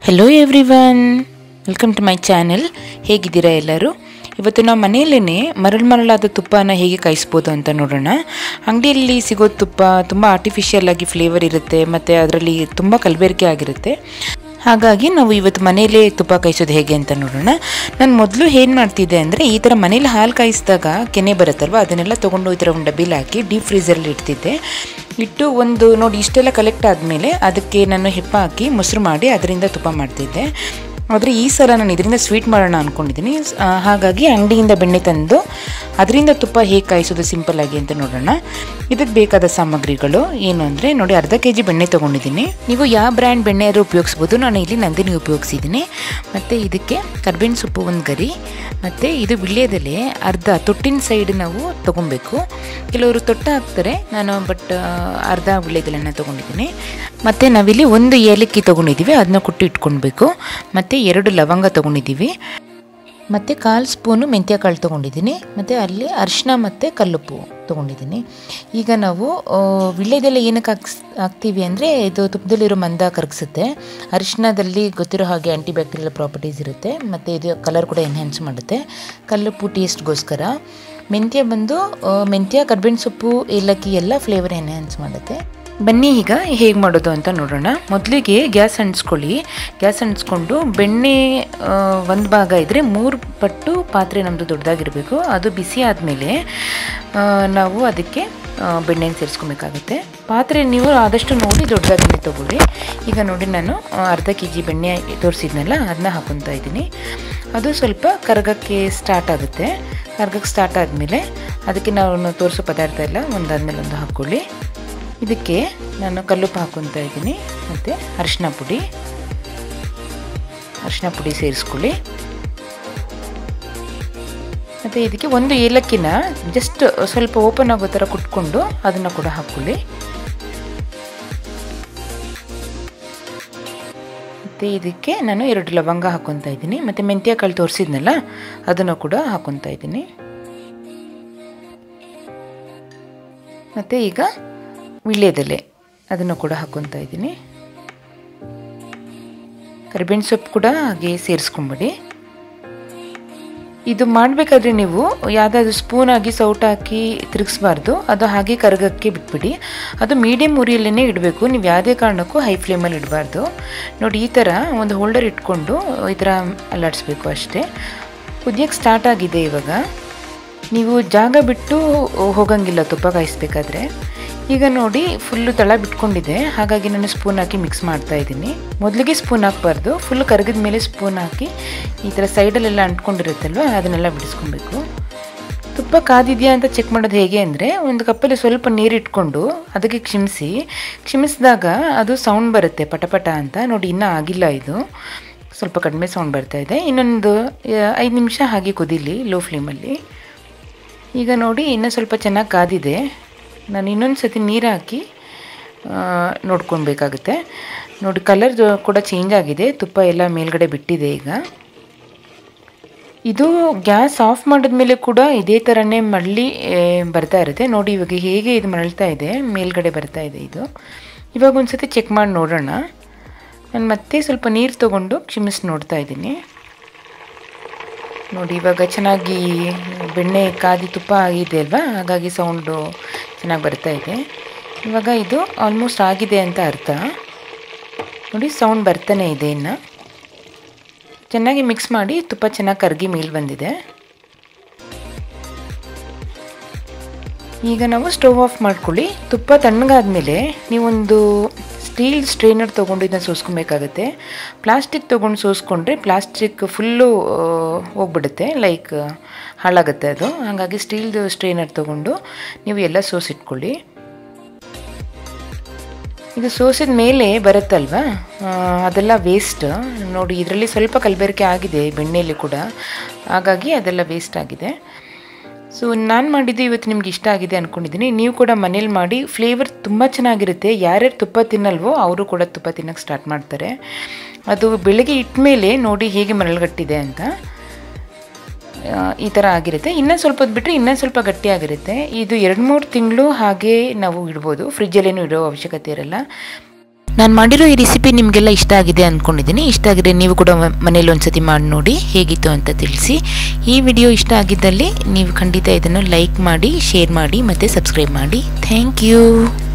hello everyone welcome to my channel ಹೇಗಿದ್ದೀರಾ ಎಲ್ಲರೂ ಇವತ್ತು ನಾವು ಮನೆಯಲ್ಲೇ ಮರಳು ಮರಳಾದ ತುಪ್ಪನ ಹೇಗೆ ಕಾಯಿಸ್ಬೋದು ಅಂತ ನೋಡೋಣ ಅಂಗಡಿಯಲ್ಲಿ ಸಿಗೋ ತುಪ್ಪ ತುಂಬ ಆರ್ಟಿಫಿಷಿಯಲ್ ಆಗಿ ಫ್ಲೇವರ್ ಇರುತ್ತೆ ಮತ್ತು ಅದರಲ್ಲಿ ತುಂಬ ಕಲಬೆರಕೆ ಆಗಿರುತ್ತೆ ಹಾಗಾಗಿ ನಾವು ಇವತ್ತು ಮನೆಯಲ್ಲೇ ತುಪ್ಪ ಕಾಯಿಸೋದು ಹೇಗೆ ಅಂತ ನೋಡೋಣ ನಾನು ಮೊದಲು ಏನು ಮಾಡ್ತಿದ್ದೆ ಅಂದರೆ ಈ ಥರ ಮನೇಲಿ ಹಾಲು ಕಾಯಿಸಿದಾಗ ಕೆನೆ ಬರುತ್ತಲ್ವ ಅದನ್ನೆಲ್ಲ ತೊಗೊಂಡು ಈ ಥರ ಒಂದು ಡಬ್ಬಿಲಿ ಹಾಕಿ ಡೀಪ್ ಫ್ರೀಸರಲ್ಲಿ ಇಡ್ತಿದ್ದೆ ಇಟ್ಟು ಒಂದು ನೋಡಿ ಇಷ್ಟೆಲ್ಲ ಕಲೆಕ್ಟ್ ಆದಮೇಲೆ ಅದಕ್ಕೆ ನಾನು ಹೆಪ್ಪ ಹಾಕಿ ಮೊಸರು ಮಾಡಿ ಅದರಿಂದ ತುಪ್ಪ ಮಾಡ್ತಿದ್ದೆ ಆದರೆ ಈ ಸಲ ನಾನು ಇದರಿಂದ ಸ್ವೀಟ್ ಮಾಡೋಣ ಅಂದ್ಕೊಂಡಿದ್ದೀನಿ ಆ, ಹಾಗಾಗಿ ಅಂಗಡಿಯಿಂದ ಬೆಣ್ಣೆ ತಂದು ಅದರಿಂದ ತುಪ್ಪ ಹೇಗೆ ಕಾಯಿಸೋದು ಸಿಂಪಲ್ ಆಗಿ ಅಂತ ನೋಡೋಣ ಇದಕ್ಕೆ ಬೇಕಾದ ಸಾಮಗ್ರಿಗಳು ಏನು ಅಂದರೆ ನೋಡಿ ಅರ್ಧ ಕೆ ಜಿ ಬೆಣ್ಣೆ ತೊಗೊಂಡಿದ್ದೀನಿ ನೀವು ಯಾವ ಬ್ರ್ಯಾಂಡ್ ಬೆಣ್ಣೆ ಆದರೂ ಉಪಯೋಗಿಸ್ಬೋದು ನಾನು ಇಲ್ಲಿ ನಂದಿನಿ ಉಪಯೋಗಿಸಿದ್ದೀನಿ ಮತ್ತು ಇದಕ್ಕೆ ಕರ್ಬೇವಿನ ಸೊಪ್ಪು ಒಂದು ಗರಿ ಮತ್ತು ಇದು ವಿಳ್ಯದೆಲೆ ಅರ್ಧ ತೊಟ್ಟಿನ ಸೈಡ್ ನಾವು ತೊಗೊಬೇಕು ಕೆಲವರು ತೊಟ್ಟ ಹಾಕ್ತಾರೆ ನಾನು ಬಟ್ ಅರ್ಧ ವಿಳ್ಯದೆಲೆನ ತೊಗೊಂಡಿದ್ದೀನಿ ಮತ್ತು ನಾವಿಲ್ಲಿ ಒಂದು ಏಲಕ್ಕಿ ತೊಗೊಂಡಿದ್ದೀವಿ ಅದನ್ನ ಕುಟ್ಟಿ ಇಟ್ಕೊಳ್ಬೇಕು ಮತ್ತು ಎರಡು ಲವಂಗ ತೊಗೊಂಡಿದ್ದೀವಿ ಮತ್ತು ಕಾಲು ಸ್ಪೂನು ಮೆಂತ್ಯ ಕಾಳು ತೊಗೊಂಡಿದ್ದೀನಿ ಮತ್ತು ಅಲ್ಲಿ ಅರಿಶಿನ ಮತ್ತು ಕಲ್ಲುಪ್ಪು ತೊಗೊಂಡಿದ್ದೀನಿ ಈಗ ನಾವು ಆ, ವಿಳ್ಯದೆಲೆ ಏನಕ್ಕೆ ಹಾಕ್ಸ್ ಹಾಕ್ತೀವಿ ಅಂದರೆ ಇದು ತುಪ್ಪದಲ್ಲಿರೋ ಮಂದ ಕರಗಿಸುತ್ತೆ ಅರಿಶಿನದಲ್ಲಿ ಗೊತ್ತಿರೋ ಹಾಗೆ ಆ್ಯಂಟಿ ಬ್ಯಾಕ್ಟೀರಿಯಲ್ ಪ್ರಾಪರ್ಟೀಸ್ ಇರುತ್ತೆ ಮತ್ತು ಇದು ಕಲರ್ ಕೂಡ ಎನ್ಹ್ಯಾನ್ಸ್ ಮಾಡುತ್ತೆ ಕಲ್ಲುಪ್ಪು ಟೇಸ್ಟ್ಗೋಸ್ಕರ ಮೆಂತ್ಯ ಬಂದು ಆ, ಮೆಂತ್ಯ ಕರ್ಬೇವಿನ ಸೊಪ್ಪು ಏಲಕ್ಕಿ ಎಲ್ಲ ಫ್ಲೇವರ್ ಎನ್ಹ್ಯಾನ್ಸ್ ಮಾಡುತ್ತೆ ಬನ್ನಿ ಈಗ ಹೇಗೆ ಮಾಡೋದು ಅಂತ ನೋಡೋಣ ಮೊದಲಿಗೆ ಗ್ಯಾಸ್ ಅಂಟಿಸ್ಕೊಳ್ಳಿ ಗ್ಯಾಸ್ ಅಂಟಿಸ್ಕೊಂಡು ಬೆಣ್ಣೆ ಒಂದು ಭಾಗ ಇದ್ದರೆ ಮೂರು ಪಟ್ಟು ಪಾತ್ರೆ ನಮ್ಮದು ದೊಡ್ಡದಾಗಿರಬೇಕು ಅದು ಬಿಸಿ ಆದಮೇಲೆ ನಾವು ಅದಕ್ಕೆ ಆ, ಬೆಣ್ಣೆನ ಸೇರಿಸ್ಕೊಬೇಕಾಗುತ್ತೆ ಪಾತ್ರೆ ನೀವು ಆದಷ್ಟು ನೋಡಿ ದೊಡ್ಡದಾಗಿ ತೊಗೊಳ್ಳಿ ಈಗ ನೋಡಿ ನಾನು ಆ, ಅರ್ಧ ಕೆ ಜಿ ಬೆಣ್ಣೆ ತೋರಿಸಿದ್ನಲ್ಲ ಅದನ್ನ ಹಾಕೊತಾ ಇದ್ದೀನಿ ಅದು ಸ್ವಲ್ಪ ಕರಗಕ್ಕೆ ಸ್ಟಾರ್ಟ್ ಆಗುತ್ತೆ ಕರಗಕ್ಕೆ ಸ್ಟಾರ್ಟ್ ಆದಮೇಲೆ ಅದಕ್ಕೆ ನಾವು ತೋರಿಸೋ ಪದಾರ್ಥ ಎಲ್ಲ ಒಂದಾದ್ಮೇಲೆ ಒಂದು ಹಾಕ್ಕೊಳ್ಳಿ ಇದಕ್ಕೆ ನಾನು ಕಲ್ಲುಪ್ಪು ಹಾಕೊತಾ ಇದ್ದೀನಿ ಮತ್ತು ಅರಿಶಿನ ಪುಡಿ ಅರಿಶಿನ ಪುಡಿ ಸೇರಿಸ್ಕೊಳ್ಳಿ ಮತ್ತು ಇದಕ್ಕೆ ಒಂದು ಏಲಕ್ಕಿನ ಜಸ್ಟ್ ಸ್ವಲ್ಪ ಓಪನ್ ಆಗೋ ಥರ ಕುಟ್ಕೊಂಡು ಅದನ್ನು ಕೂಡ ಹಾಕ್ಕೊಳ್ಳಿ ಮತ್ತು ಇದಕ್ಕೆ ನಾನು ಎರಡು ಲವಂಗ ಹಾಕ್ಕೊತಾ ಇದ್ದೀನಿ ಮತ್ತು ಮೆಂತ್ಯ ಕಾಳು ತೋರಿಸಿದ್ನಲ್ಲ ಅದನ್ನು ಕೂಡ ಹಾಕ್ಕೊತಾ ಇದ್ದೀನಿ ಮತ್ತು ಈಗ ವಿಳ್ಯದೆಲೆ ಅದನ್ನು ಕೂಡ ಹಾಕ್ಕೊತಾ ಇದ್ದೀನಿ ಕರಿಬೇವಿನ ಸೊಪ್ಪು ಕೂಡ ಹಾಗೆ ಸೇರಿಸ್ಕೊಂಬಿಡಿ ಇದು ಮಾಡಬೇಕಾದ್ರೆ ನೀವು ಯಾವುದಾದ್ರೂ ಸ್ಪೂನ್ ಆಗಿ ಸೌಟ್ ಹಾಕಿ ತಿರುಗಿಸ್ಬಾರ್ದು ಅದು ಹಾಗೆ ಕರಗಕ್ಕೆ ಬಿಟ್ಬಿಡಿ ಅದು ಮೀಡಿಯಮ್ ಉರಿಯಲ್ಲೇ ಇಡಬೇಕು ನೀವು ಯಾವುದೇ ಕಾರಣಕ್ಕೂ ಹೈ ಫ್ಲೇಮಲ್ಲಿ ಇಡಬಾರ್ದು ನೋಡಿ ಈ ಥರ ಒಂದು ಹೋಲ್ಡರ್ ಇಟ್ಕೊಂಡು ಈ ಥರ ಅಲ್ಲಾಡಿಸ್ಬೇಕು ಅಷ್ಟೇ ಕುದಿಯಕ್ಕೆ ಸ್ಟಾರ್ಟ್ ಆಗಿದೆ ಇವಾಗ ನೀವು ಜಾಗ ಬಿಟ್ಟು ಹೋಗಂಗಿಲ್ಲ ತುಪ್ಪ ಕಾಯಿಸ್ಬೇಕಾದ್ರೆ ಈಗ ನೋಡಿ ಫುಲ್ಲು ತಳ ಬಿಟ್ಕೊಂಡಿದೆ ಹಾಗಾಗಿ ನಾನು ಸ್ಪೂನ್ ಹಾಕಿ ಮಿಕ್ಸ್ ಮಾಡ್ತಾ ಇದ್ದೀನಿ ಮೊದಲಿಗೆ ಸ್ಪೂನ್ ಹಾಕಬಾರ್ದು ಫುಲ್ ಕರಗಿದ ಮೇಲೆ ಸ್ಪೂನ್ ಹಾಕಿ ಈ ಥರ ಸೈಡಲ್ಲೆಲ್ಲ ಅಂಟ್ಕೊಂಡಿರುತ್ತಲ್ವ ಅದನ್ನೆಲ್ಲ ಬಿಡಿಸ್ಕೊಬೇಕು ತುಪ್ಪ ಕಾದಿದೆಯಾ ಅಂತ ಚೆಕ್ ಮಾಡೋದು ಹೇಗೆ ಅಂದರೆ ಒಂದು ಕಪ್ಪಲ್ಲಿ ಸ್ವಲ್ಪ ನೀರು ಇಟ್ಕೊಂಡು ಅದಕ್ಕೆ ಕ್ಷಮಿಸಿ ಕ್ಷಮಿಸಿದಾಗ ಅದು ಸೌಂಡ್ ಬರುತ್ತೆ ಪಟಪಟ ಅಂತ ನೋಡಿ ಇನ್ನೂ ಆಗಿಲ್ಲ ಇದು ಸ್ವಲ್ಪ ಕಡಿಮೆ ಸೌಂಡ್ ಬರ್ತಾ ಇದೆ ಇನ್ನೊಂದು ಐದು ನಿಮಿಷ ಹಾಗೆ ಕುದೀಲಿ ಲೋ ಫ್ಲೇಮಲ್ಲಿ ಈಗ ನೋಡಿ ಇನ್ನೂ ಸ್ವಲ್ಪ ಚೆನ್ನಾಗಿ ಕಾದಿದೆ ನಾನು ಇನ್ನೊಂದು ಸತಿ ನೀರು ಹಾಕಿ ಆ, ನೋಡ್ಕೊಳ್ಬೇಕಾಗುತ್ತೆ ನೋಡಿ ಕಲರ್ ಕೂಡ ಚೇಂಜ್ ಆಗಿದೆ ತುಪ್ಪ ಎಲ್ಲ ಮೇಲ್ಗಡೆ ಬಿಟ್ಟಿದೆ ಈಗ ಇದು ಗ್ಯಾಸ್ ಆಫ್ ಮಾಡಿದ್ಮೇಲೆ ಕೂಡ ಇದೇ ಥರನೇ ಮರಳಿ ಆ, ಬರ್ತಾ ಇರುತ್ತೆ ನೋಡಿ ಇವಾಗ ಹೇಗೆ ಇದು ಮರಳ್ತಾ ಇದೆ ಮೇಲ್ಗಡೆ ಬರ್ತಾ ಇದೆ ಇದು ಇವಾಗ ಒಂದು ಸತಿ ಚೆಕ್ ಮಾಡಿ ನೋಡೋಣ ನಾನು ಮತ್ತೆ ಸ್ವಲ್ಪ ನೀರು ತೊಗೊಂಡು ಕ್ಷಮಿಸಿ ನೋಡ್ತಾ ಇದ್ದೀನಿ ನೋಡಿ ಇವಾಗ ಚೆನ್ನಾಗಿ ಬೆಣ್ಣೆ ಕಾದಿ ತುಪ್ಪ ಆಗಿದೆ ಅಲ್ವಾ ಹಾಗಾಗಿ ಸೌಂಡು ಚೆನ್ನಾಗಿ ಬರ್ತಾ ಇದೆ ಇವಾಗ ಇದು ಆಲ್ಮೋಸ್ಟ್ ಆಗಿದೆ ಅಂತ ಅರ್ಥ ನೋಡಿ ಸೌಂಡ್ ಬರ್ತಾನೆ ಇದೆ ಇನ್ನು ಚೆನ್ನಾಗಿ ಮಿಕ್ಸ್ ಮಾಡಿ ತುಪ್ಪ ಚೆನ್ನಾಗಿ ಕರಗಿ ಮೇಲೆ ಬಂದಿದೆ ಈಗ ನಾವು ಸ್ಟವ್ ಆಫ್ ಮಾಡ್ಕೊಳ್ಳಿ ತುಪ್ಪ ತಣ್ಣಗಾದ್ಮೇಲೆ ನೀವೊಂದು ಸ್ಟೀಲ್ ಸ್ಟ್ರೈನರ್ ತೊಗೊಂಡು ಇದನ್ನ ಸೋಸ್ಕೊಬೇಕಾಗತ್ತೆ ಪ್ಲಾಸ್ಟಿಕ್ ತೊಗೊಂಡು ಸೋಸ್ಕೊಂಡ್ರೆ ಪ್ಲಾಸ್ಟಿಕ್ ಫುಲ್ಲು ಹೋಗ್ಬಿಡುತ್ತೆ ಲೈಕ್ ಹಾಳಾಗುತ್ತೆ ಅದು ಹಾಗಾಗಿ ಸ್ಟೀಲ್ದು ಸ್ಟ್ರೈನರ್ ತೊಗೊಂಡು ನೀವು ಎಲ್ಲ ಸೋಸಿಟ್ಕೊಳ್ಳಿ ಇದು ಸೋಸಿದ ಮೇಲೆ ಬರುತ್ತಲ್ವಾ ಆ, ಅದೆಲ್ಲ ವೇಸ್ಟ್ ನೋಡಿ ಇದರಲ್ಲಿ ಸ್ವಲ್ಪ ಕಲಬೆರಕೆ ಆಗಿದೆ ಬೆಣ್ಣೆಯಲ್ಲಿ ಕೂಡ ಹಾಗಾಗಿ ಅದೆಲ್ಲ ವೇಸ್ಟ್ ಆಗಿದೆ ಸೊ ನಾನು ಮಾಡಿದ್ದು ಇವತ್ತು ನಿಮ್ಗೆ ಇಷ್ಟ ಆಗಿದೆ ಅಂದ್ಕೊಂಡಿದ್ದೀನಿ ನೀವು ಕೂಡ ಮನೇಲಿ ಮಾಡಿ ಫ್ಲೇವರ್ ತುಂಬ ಚೆನ್ನಾಗಿರುತ್ತೆ ಯಾರ್ಯಾರು ತುಪ್ಪ ತಿನ್ನಲ್ವೋ ಅವರು ಕೂಡ ತುಪ್ಪ ತಿನ್ನೋಕ್ಕೆ ಸ್ಟಾರ್ಟ್ ಮಾಡ್ತಾರೆ ಅದು ಬೆಳಗ್ಗೆ ಇಟ್ಟ ಮೇಲೆ ನೋಡಿ ಹೇಗೆ ಮರಳುಗಟ್ಟಿದೆ ಅಂತ ಆ, ಈ ಥರ ಆಗಿರುತ್ತೆ ಇನ್ನೂ ಸ್ವಲ್ಪ ಹೊತ್ತು ಬಿಟ್ಟರೆ ಇನ್ನೂ ಸ್ವಲ್ಪ ಗಟ್ಟಿಯಾಗಿರುತ್ತೆ ಇದು ಎರಡು ಮೂರು ತಿಂಗಳು ಹಾಗೆ ನಾವು ಇಡ್ಬೋದು ಫ್ರಿಜ್ಜಲ್ಲೇನು ಇಡೋ ಅವಶ್ಯಕತೆ ಇರಲ್ಲ ನಾನು ಮಾಡಿರೋ ಈ ರೆಸಿಪಿ ನಿಮಗೆಲ್ಲ ಇಷ್ಟ ಆಗಿದೆ ಅಂದ್ಕೊಂಡಿದ್ದೀನಿ ಇಷ್ಟ ಆಗಿದೆ ನೀವು ಕೂಡ ಮನೇಲಿ ಒಂದ್ಸತಿ ಮಾಡಿ ನೋಡಿ ಹೇಗಿತ್ತು ಅಂತ ತಿಳಿಸಿ ಈ ವಿಡಿಯೋ ಇಷ್ಟ ಆಗಿದ್ದಲ್ಲಿ ನೀವು ಖಂಡಿತ ಇದನ್ನು ಲೈಕ್ ಮಾಡಿ ಶೇರ್ ಮಾಡಿ ಮತ್ತು ಸಬ್ಸ್ಕ್ರೈಬ್ ಮಾಡಿ ಥ್ಯಾಂಕ್ ಯು